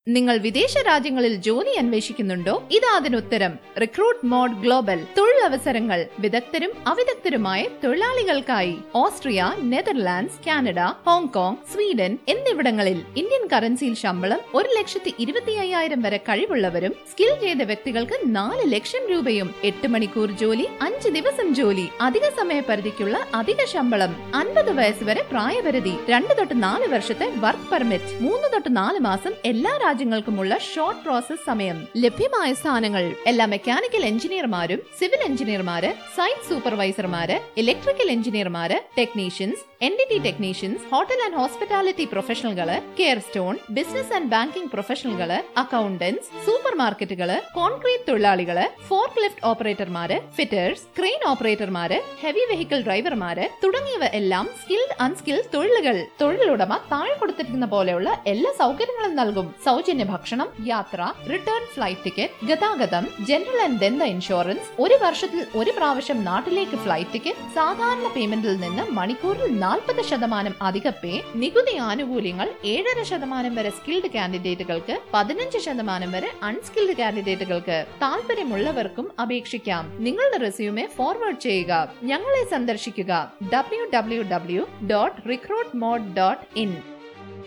നിങ്ങൾ വിദേശ രാജ്യങ്ങളിൽ ജോലി അന്വേഷിക്കുന്നുണ്ടോ ഇതാ അതിനുത്തരം റിക്രൂട്ട് മോഡ് ഗ്ലോബൽ തൊഴിലവസരങ്ങൾ വിദഗ്ധരും അവിദഗ്ധരുമായ തൊഴിലാളികൾക്കായി Austria Netherlands Canada Hong Kong Sweden എന്നിവിടങ്ങളിൽ ഇന്ത്യൻ കറൻസിയിൽ ശമ്പളം ഒരു ലക്ഷത്തി ഇരുപത്തി അയ്യായിരം വരെ കഴിവുള്ളവരും സ്കിൽ ചെയ്ത വ്യക്തികൾക്ക് നാല് ലക്ഷം രൂപയും എട്ട് മണിക്കൂർ ജോലി അഞ്ച് ദിവസം ജോലി അധിക സമയപരിധിക്കുള്ള അധിക ശമ്പളം അൻപത് വയസ്സ് വരെ പ്രായപരിധി രണ്ട് തൊട്ട് നാല് വർഷത്തെ വർക്ക് പെർമിറ്റ് മൂന്ന് തൊട്ട് നാല് മാസം എല്ലാ രാജ്യങ്ങൾക്കുമുള്ള ഷോർട്ട് പ്രോസസ് സമയം ലഭ്യമായ സ്ഥാനങ്ങൾ എല്ലാ മെക്കാനിക്കൽ എഞ്ചിനീയർമാരും സിവിൽ എഞ്ചിനീയർമാര് സൈറ്റ് സൂപ്പർവൈസർമാര് ഇലക്ട്രിക്കൽ എഞ്ചിനീയർമാര് technicians N D T technicians hotel and hospitality പ്രൊഫഷണലുകള് care stone business and banking പ്രൊഫഷണലുകള് അക്കൗണ്ടൻസ് സൂപ്പർ മാർക്കറ്റുകള് കോൺക്രീറ്റ് തൊഴിലാളികള് ഫോർക്ക് ലിഫ്റ്റ് ഓപ്പറേറ്റർമാര് ഫിറ്റേഴ്സ് ക്രെയിൻ ഓപ്പറേറ്റർമാര് ഹെവി വെഹിക്കിൾ ഡ്രൈവർമാര് തുടങ്ങിയവ എല്ലാം സ്കിൽഡ് അൺസ്കിൽഡ് തൊഴിലുകൾ തൊഴിലുടമ താഴെ കൊടുത്തിരിക്കുന്ന പോലെയുള്ള എല്ലാ സൗകര്യങ്ങളും നൽകും സൗജന്യ ഭക്ഷണം യാത്ര റിട്ടേൺ ഫ്ലൈറ്റ് ടിക്കറ്റ് ഗതാഗതം ജനറൽ ആൻഡ് ദന്ത ഇൻഷുറൻസ് ഒരു വർഷത്തിൽ ഒരു പ്രാവശ്യം നാട്ടിലേക്ക് ഫ്ലൈറ്റ് ടിക്കറ്റ് സാധാരണ പേയ്മെന്റിൽ നിന്ന് മണിക്കൂറിൽ നാൽപ്പത് ശതമാനം അധിക പേ നികുതി ആനുകൂല്യങ്ങൾ ഏഴര ശതമാനം വരെ സ്കിൽഡ് കാൻഡിഡേറ്റുകൾക്ക് പതിനഞ്ച് ശതമാനം വരെ അൺസ്കിൽഡ് കാൻഡിഡേറ്റുകൾക്ക് താല്പര്യമുള്ളവർക്കും അപേക്ഷിക്കാം നിങ്ങളുടെ റെസ്യൂമെ ഫോർവേഡ് ചെയ്യുക ഞങ്ങളെ സന്ദർശിക്കുക W W W dot recruit mod dot in